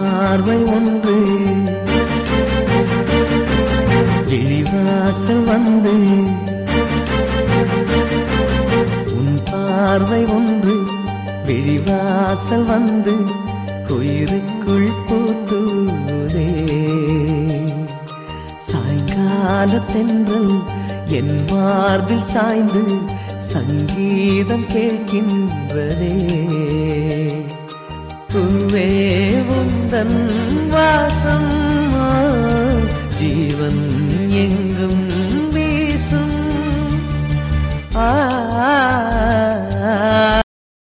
பார்வை ஒன்று விழிவாசல் வந்து உன் பார்வை ஒன்று விழிவாசல் வந்து உயிருக்குள் பூத்தூதே சாயங்கால தென்றல் என் மார்பில் சாய்ந்து சங்கீதம் கேட்கின்றதே பூவே உந்தன் வாசம் ஆ, ஜீவன் எங்கும் வீசும் ஆ